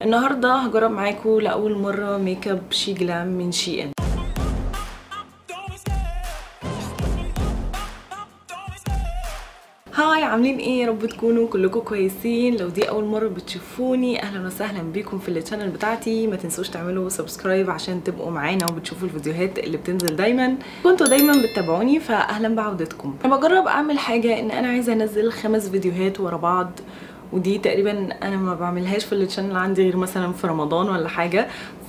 النهارده هجرب معاكم لاول مره ميك اب شي جلام من شي ان هاي عاملين ايه يا رب تكونوا كلكم كويسين لو دي اول مره بتشوفوني اهلا وسهلا بيكم في الشانل بتاعتي ما تنسوش تعملوا سبسكرايب عشان تبقوا معانا وبتشوفوا الفيديوهات اللي بتنزل دايما كنتوا دايما بتتابعوني فاهلا بعودتكم انا بجرب اعمل حاجه ان انا عايزه انزل خمس فيديوهات ورا بعض ودي تقريبا انا ما بعملهاش في الشانل عندي غير مثلا في رمضان ولا حاجه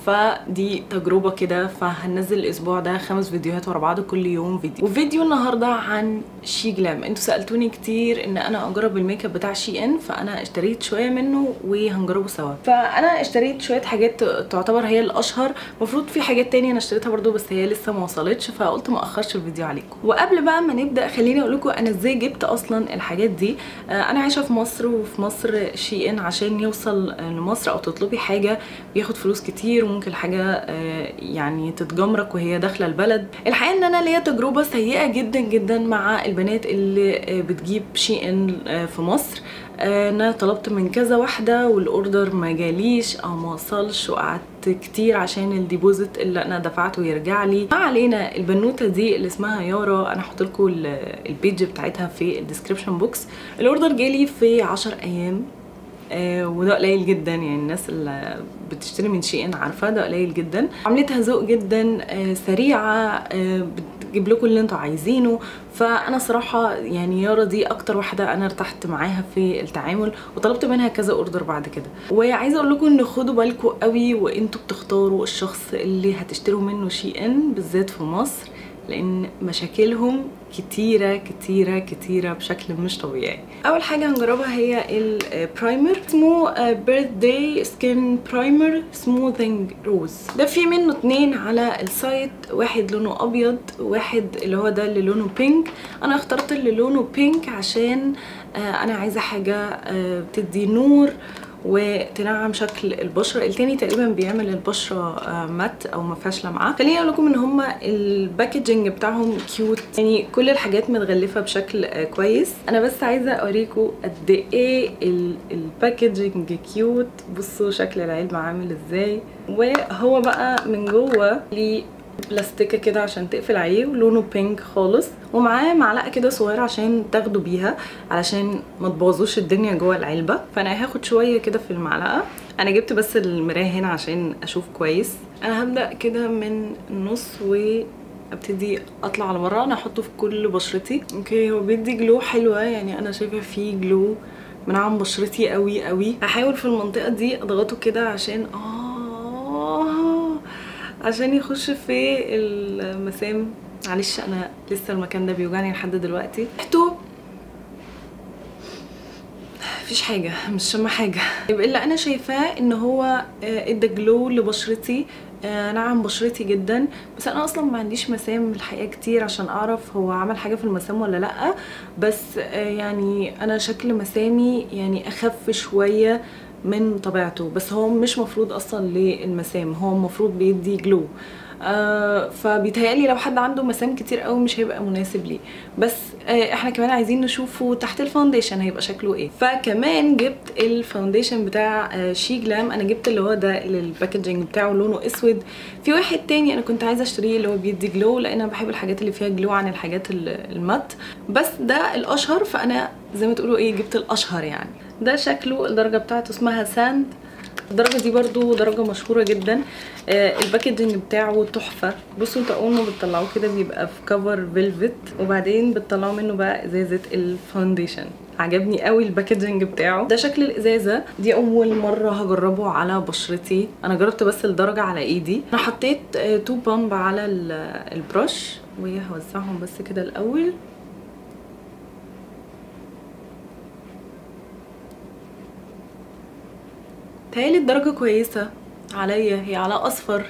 فدي تجربه كده فهنزل الاسبوع ده خمس فيديوهات ورا بعض كل يوم فيديو وفيديو النهارده عن شي جلام انتوا سالتوني كتير ان انا اجرب الميك اب بتاع شي ان فانا اشتريت شويه منه وهنجربه سوا فانا اشتريت شويه حاجات تعتبر هي الاشهر المفروض في حاجات تانية انا اشتريتها برده بس هي لسه ما وصلتش فقلت ما اخرش الفيديو عليكم وقبل بقى ما نبدا خليني اقول لكم انا ازاي جبت اصلا الحاجات دي انا عايشه في مصر وفي مصر شي ان عشان يوصل لمصر او تطلبي حاجه بياخد فلوس كتير وممكن حاجه يعني تتجمرك وهي داخله البلد الحقيقه ان انا ليا تجربه سيئه جدا جدا مع البنات اللي بتجيب شي ان في مصر انا طلبت من كذا واحده والاوردر ما جاليش او ما وصلش وقعدت كتير عشان الديبوزيت اللي انا دفعته يرجع لي ما علينا البنوته دي اللي اسمها يارا انا هحط لكم البيج بتاعتها في الديسكربشن بوكس الاوردر جالي في 10 ايام آه وده قليل جدا يعني الناس اللي بتشتري من شي ان عارفه ده قليل جدا عملتها ذوق جدا آه سريعه آه بتجيب لكم اللي انتوا عايزينه فانا صراحه يعني يارا دي اكتر واحده انا ارتحت معاها في التعامل وطلبت منها كذا اوردر بعد كده وعايزه اقول لكم ان خدوا بالكم قوي وانتوا بتختاروا الشخص اللي هتشتروا منه شي ان بالذات في مصر لان مشاكلهم كتيرة كتيرة كتيرة بشكل مش طبيعي اول حاجة هنجربها هي البرايمر اسمه بيرث داي سكين برايمر سموثينج روز ده في منه اتنين على السايت واحد لونه ابيض واحد اللي هو ده اللي لونه بينك انا اخترت اللي لونه بينك عشان انا عايزة حاجة بتدي نور وتنعم شكل البشره التاني تقريبا بيعمل البشره مات او ما فيهاش لمعه خليني اقول لكم ان هما الباكجينج بتاعهم كيوت يعني كل الحاجات متغلفه بشكل كويس انا بس عايزه اوريكم قد ايه الباكجينج كيوت بصوا شكل العلبه عامل ازاي وهو بقى من جوه ليه بلاستيكه كده عشان تقفل عليه ولونه بينك خالص ومعاه معلقه كده صغيره عشان تاخدوا بيها علشان ما تبوظوش الدنيا جوه العلبه فانا هاخد شويه كده في المعلقه انا جبت بس المرايه هنا عشان اشوف كويس انا هبدا كده من النص و ابتدي اطلع على مره انا احطه في كل بشرتي اوكي هو بيدي جلو حلوه يعني انا شايفه فيه جلو منعم بشرتي قوي قوي هحاول في المنطقه دي اضغطه كده عشان اه عشان يخش في المسام معلش انا لسه المكان ده بيوجعني لحد دلوقتي ريحته مفيش حاجه مش شامه حاجه يبقى اللي انا شايفاه ان هو ادى جلو لبشرتي نعم بشرتي جدا بس انا اصلا ما عنديش مسام الحقيقه كتير عشان اعرف هو عمل حاجه في المسام ولا لا بس يعني انا شكل مسامي يعني اخف شويه من طبيعته بس هو مش مفروض اصلا للمسام هو المفروض بيدي جلو آه فبيتهيألي لو حد عنده مسام كتير قوي مش هيبقى مناسب ليه بس آه احنا كمان عايزين نشوفه تحت الفاونديشن هيبقى شكله ايه فكمان جبت الفاونديشن بتاع آه شي جلام انا جبت اللي هو ده اللي الباكجينج بتاعه لونه اسود في واحد تاني انا كنت عايزه اشتريه اللي هو بيدي جلو لان انا بحب الحاجات اللي فيها جلو عن الحاجات المات بس ده الاشهر فانا زي ما تقولوا ايه جبت الاشهر يعني ده شكله الدرجه بتاعته اسمها ساند الدرجه دي برضو درجه مشهوره جدا آه الباكجينج بتاعه تحفه بصوا انتوا اول ما بتطلعوه كده بيبقى في كفر فيلفت وبعدين بتطلعوا منه بقى ازازه الفاونديشن عجبني قوي الباكجينج بتاعه ده شكل الازازه دي اول مره هجربه على بشرتي انا جربت بس الدرجه على ايدي انا حطيت آه تو بامب على البرش وهوزعهم بس كده الاول تهيألي الدرجة كويسة عليا هي على أصفر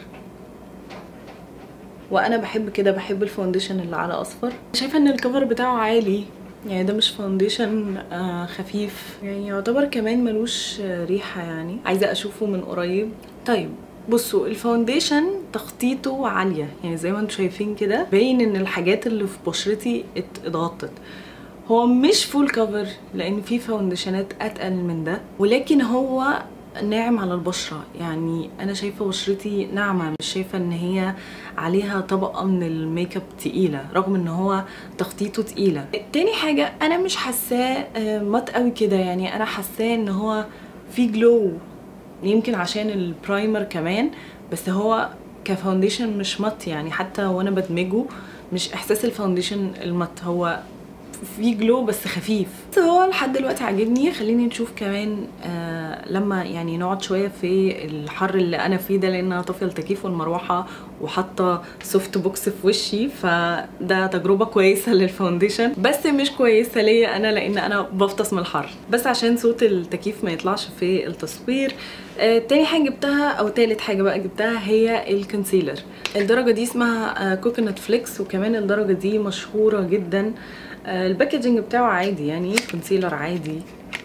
وأنا بحب كده بحب الفاونديشن اللي على أصفر شايفة إن الكفر بتاعه عالي يعني ده مش فاونديشن آه خفيف يعني يعتبر كمان ملوش آه ريحة يعني عايزة أشوفه من قريب طيب بصوا الفاونديشن تخطيطه عالية يعني زي ما انتم شايفين كده باين ان الحاجات اللي في بشرتي اتغطت هو مش فول كفر لان في فاونديشنات اتقل من ده ولكن هو ناعم على البشرة يعني انا شايفة بشرتي ناعمة مش شايفة ان هي عليها طبقة من الميك اب تقيلة رغم ان هو تخطيطه تقيلة تاني حاجة انا مش حاساه آه، مات قوي كده يعني انا حاساه ان هو في جلو يمكن عشان البرايمر كمان بس هو كفاونديشن مش مات يعني حتى وانا بدمجه مش احساس الفاونديشن المات هو في جلو بس خفيف بس هو لحد دلوقتي عاجبني خليني نشوف كمان آه لما يعني نقعد شويه في الحر اللي انا فيه ده لان انا طافيه التكييف والمروحه وحاطه سوفت بوكس في وشي فده تجربه كويسه للفاونديشن بس مش كويسه ليا انا لان انا بفطس من الحر بس عشان صوت التكييف ما يطلعش في التصوير آه تاني حاجه جبتها او تالت حاجه بقى جبتها هي الكونسيلر الدرجه دي اسمها كوكونات فليكس وكمان الدرجه دي مشهوره جدا آه، الباكجينج بتاعه عادي يعني كونسيلر عادي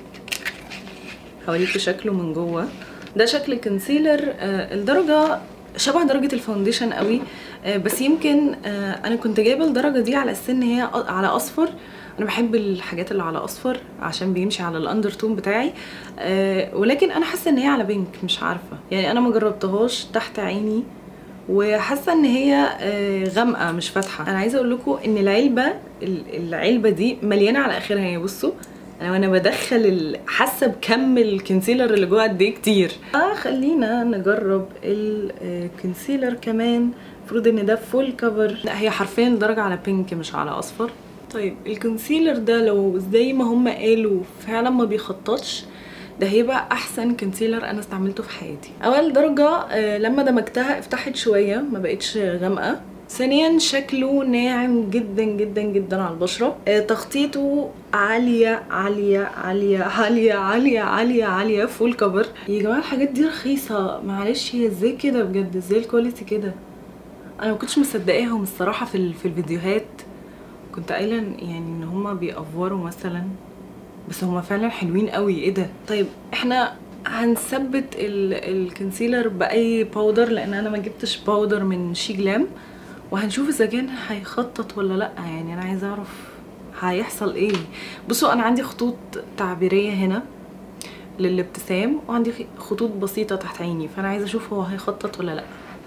هوريكي شكله من جوه ده شكل الكونسيلر آه، الدرجه شبه درجه الفاونديشن قوي آه، بس يمكن آه، انا كنت جايبه الدرجه دي على اساس ان هي أ- على اصفر انا بحب الحاجات اللي على اصفر عشان بيمشي على الاندر تون بتاعي آه، ولكن انا حاسه ان هي على بينك مش عارفه يعني انا ما جربتهاش تحت عيني وحاسه ان هي آه، غامقه مش فاتحه انا عايزه اقول لكم ان العلبه ال- العلبه دي مليانه على اخرها يعني بصوا انا وانا بدخل ال- حاسه بكم الكونسيلر اللي جوه قد ايه كتير اه خلينا نجرب الكونسيلر كمان المفروض ان ده فول كفر لا هي حرفيا درجه على بينك مش على اصفر طيب الكونسيلر ده لو زي ما هم قالوا فعلا ما بيخططش ده هيبقى احسن كونسيلر انا استعملته في حياتي اول درجه آه، لما دمجتها افتحت شويه ما بقتش غامقه ثانيا شكله ناعم جدا جدا جدا على البشره آه، تخطيطه عاليه عاليه عاليه عاليه عاليه عاليه عاليه فول كفر يا جماعه الحاجات دي رخيصه معلش هي ازاي كده بجد ازاي الكواليتي كده انا ما كنتش مصدقاهم الصراحه في ال- في الفيديوهات كنت قايله إن- يعني ان هما بيأفوروا مثلا بس هما فعلا حلوين قوي ايه ده طيب احنا هنثبت ال- الكونسيلر باي باودر لان انا ما جبتش باودر من شي جلام وهنشوف اذا كان هيخطط ولا لا يعني انا عايزه اعرف هيحصل ايه بصوا انا عندي خطوط تعبيريه هنا للابتسام وعندي خ- خطوط بسيطه تحت عيني فانا عايزه اشوف هو هيخطط ولا لا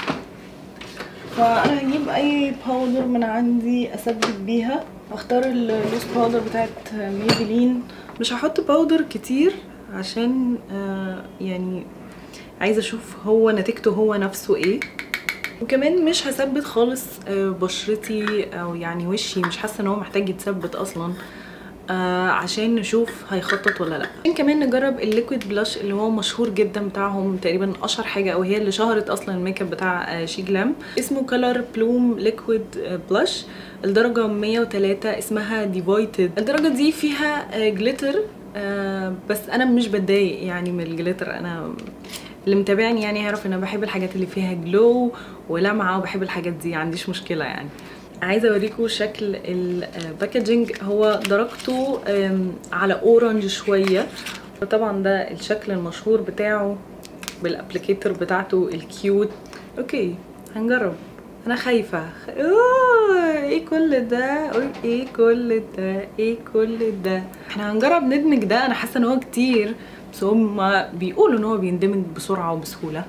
فانا هجيب اي باودر من عندي اثبت بيها اختار اللوز باودر بتاعت ميبلين مش هحط باودر كتير عشان آه يعني عايزه اشوف هو نتيجته هو نفسه ايه وكمان مش هثبت خالص آه بشرتي او يعني وشي مش حاسه ان هو محتاج يتثبت اصلا آه عشان نشوف هيخطط ولا لا ممكن كمان نجرب الليكويد بلاش اللي هو مشهور جدا بتاعهم تقريبا اشهر حاجه او هي اللي شهرت اصلا الميك اب بتاع آه شي جلام اسمه كلر بلوم ليكويد بلاش الدرجه 103 اسمها ديفايتد الدرجه دي فيها آه جليتر آه بس انا مش بتضايق يعني من الجليتر انا اللي متابعني يعني يعرف ان انا بحب الحاجات اللي فيها جلو ولمعه وبحب الحاجات دي عنديش مشكله يعني عايزه اوريكم شكل الباكجينج هو درجته آم، على اورنج شويه طبعا ده الشكل المشهور بتاعه بالابليكيتور بتاعته الكيوت اوكي هنجرب انا خايفه اوه ايه كل ده أوه، ايه كل ده ايه كل ده احنا هنجرب ندمج ده انا حاسه ان هو كتير بس هم بيقولوا ان هو بيندمج بسرعه وبسهوله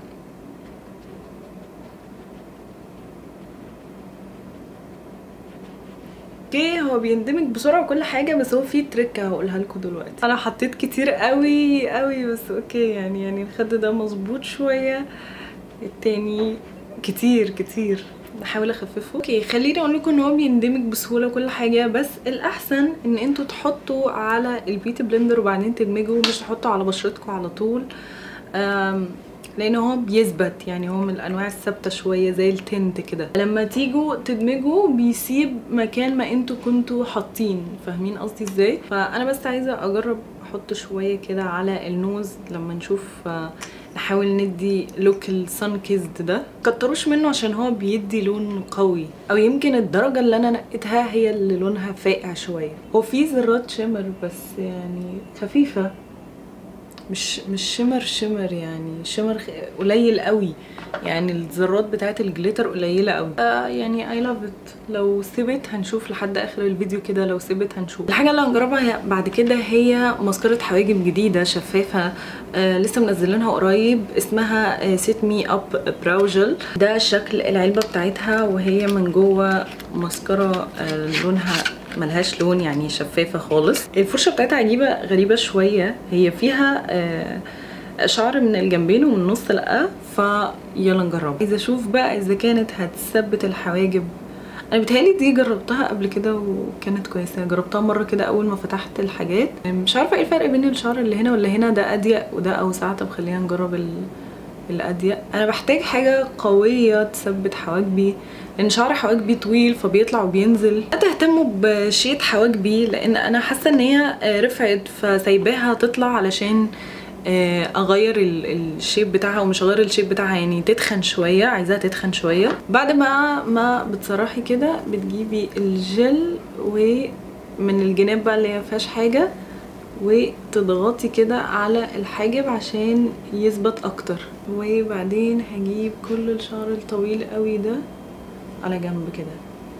اوكي هو بيندمج بسرعه وكل حاجه بس هو في تريك هقولها لكم دلوقتي انا حطيت كتير قوي قوي بس اوكي يعني يعني الخد ده مظبوط شويه التاني كتير كتير بحاول اخففه اوكي خليني اقول لكم ان هو بيندمج بسهوله وكل حاجه بس الاحسن ان انتوا تحطوا على البيوتي بلندر وبعدين تدمجوا مش تحطوا على بشرتكم على طول أم لان هو بيثبت يعني هو من الانواع الثابته شويه زي التنت كده لما تيجوا تدمجوا بيسيب مكان ما انتوا كنتوا حاطين فاهمين قصدي ازاي فانا بس عايزه اجرب احط شويه كده على النوز لما نشوف آه، نحاول ندي لوك السان كيزد ده كتروش منه عشان هو بيدي لون قوي او يمكن الدرجه اللي انا نقيتها هي اللي لونها فاقع شويه هو في ذرات شمر بس يعني خفيفه مش مش شمر شمر يعني شمر خ- قليل قوي يعني الذرات بتاعت الجليتر قليله قوي آه يعني اي لاف ات لو سبت هنشوف لحد اخر الفيديو كده لو سبت هنشوف الحاجه اللي هنجربها هي بعد كده هي ماسكارة حواجب جديده شفافه آه لسه منزلينها قريب اسمها سيت مي اب براوجل ده شكل العلبه بتاعتها وهي من جوه ماسكارة آه لونها ملهاش لون يعني شفافه خالص الفرشه بتاعتها عجيبه غريبه شويه هي فيها آه شعر من الجنبين ومن النص لا فيلا نجرب عايزه اشوف بقى اذا كانت هتثبت الحواجب انا بتهيألي دي جربتها قبل كده وكانت كويسه جربتها مره كده اول ما فتحت الحاجات مش عارفه ايه الفرق بين الشعر اللي هنا واللي هنا ده اضيق وده اوسع طب خلينا نجرب ال... الاضيق انا بحتاج حاجه قويه تثبت حواجبي لان شعر حواجبي طويل فبيطلع وبينزل لا تهتموا بشيت حواجبي لان انا حاسه ان هي رفعت فسايباها تطلع علشان آه، اغير ال- الشيب بتاعها ومش اغير الشيب بتاعها يعني تتخن شويه عايزاها تتخن شويه بعد ما ما بتسرحي كده بتجيبي الجل ومن الجناب بقى اللي هي مفيهاش حاجه وتضغطي كده على الحاجب عشان يثبت اكتر وبعدين هجيب كل الشعر الطويل قوي ده على جنب كده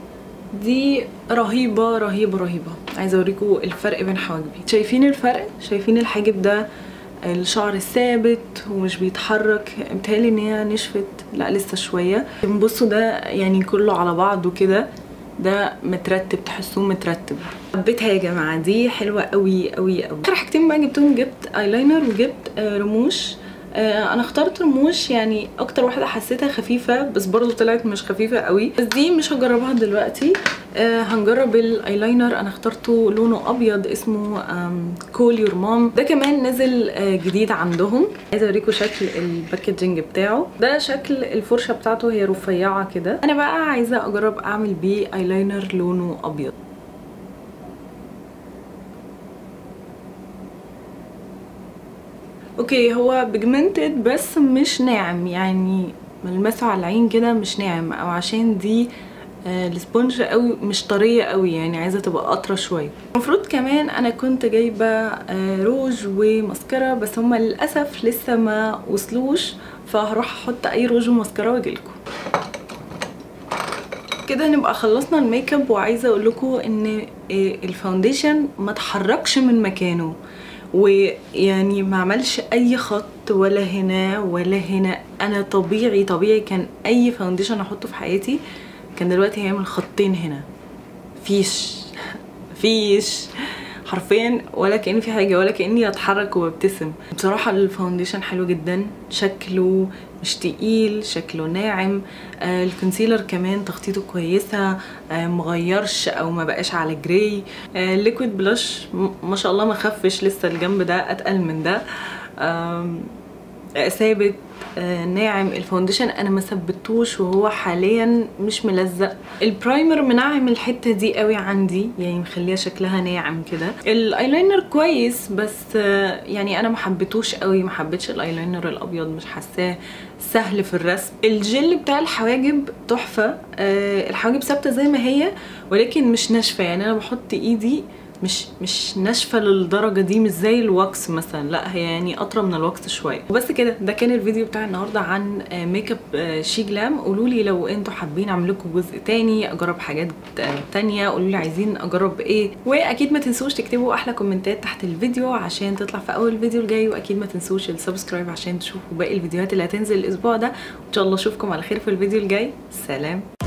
دي رهيبة رهيبة رهيبة عايزة اوريكم الفرق بين حواجبي شايفين الفرق شايفين الحاجب ده الشعر الثابت ومش بيتحرك متهيألي ان هي نشفت لا لسه شوية بصوا ده يعني كله على بعضه كده ده مترتب تحسوه مترتب حبيتها يا جماعه دي حلوه قوي قوي قوي اخر حاجتين بقى جبتهم جبت ايلاينر وجبت آه، رموش آه، انا اخترت رموش يعني اكتر واحده حسيتها خفيفه بس برضو طلعت مش خفيفه قوي بس دي مش هجربها دلوقتي آه، هنجرب الايلاينر انا اخترته لونه ابيض اسمه كول يور مام ده كمان نزل آه، جديد عندهم عايزه اوريكم شكل الباكجينج بتاعه ده شكل الفرشه بتاعته هي رفيعه كده انا بقى عايزه اجرب اعمل بيه ايلاينر لونه ابيض اوكي هو بيجمنتد بس مش ناعم يعني ملمسه على العين كده مش ناعم او عشان دي آه، السبونج قوي مش طريه قوي يعني عايزه تبقى قطره شويه المفروض كمان انا كنت جايبه آه، روج وماسكارا بس هما للاسف لسه ما وصلوش فهروح احط اي روج وماسكارا واجيلكم كده نبقى خلصنا الميك اب وعايزه اقول لكم ان آه، الفاونديشن ما اتحركش من مكانه ويعني ما عملش اي خط ولا هنا ولا هنا انا طبيعي طبيعي كان اي فاونديشن احطه في حياتي كان دلوقتي هيعمل خطين هنا فيش فيش حرفيا ولا كأن في حاجة ولا كأني اتحرك وببتسم بصراحة الفاونديشن حلو جدا شكله مش تقيل شكله ناعم آه الكونسيلر كمان تخطيطه كويسة آه مغيرش او ما بقاش على جراي آه الليكويد بلاش م- ما شاء الله ما خفش لسه الجنب ده اتقل من ده آم، آه، ثابت آه، ناعم الفاونديشن انا ما ثبتوش وهو حاليا مش ملزق البرايمر منعم الحته دي قوي عندي يعني مخليها شكلها ناعم كده الايلاينر كويس بس آه، يعني انا ما حبيتوش قوي ما حبيتش الايلاينر الابيض مش حاساه سهل في الرسم الجل بتاع الحواجب تحفه آه، الحواجب ثابته زي ما هي ولكن مش ناشفه يعني انا بحط ايدي مش مش ناشفه للدرجه دي مش زي الواكس مثلا لا هي يعني اطرى من الواكس شويه وبس كده ده كان الفيديو بتاع النهارده عن آه، ميك اب آه، شي جلام قولوا لي لو انتوا حابين اعمل لكم جزء تاني اجرب حاجات آه، تانية قولوا لي عايزين اجرب ايه واكيد ما تنسوش تكتبوا احلى كومنتات تحت الفيديو عشان تطلع في اول فيديو الجاي واكيد ما تنسوش السبسكرايب عشان تشوفوا باقي الفيديوهات اللي هتنزل الاسبوع ده وان شاء الله اشوفكم على خير في الفيديو الجاي سلام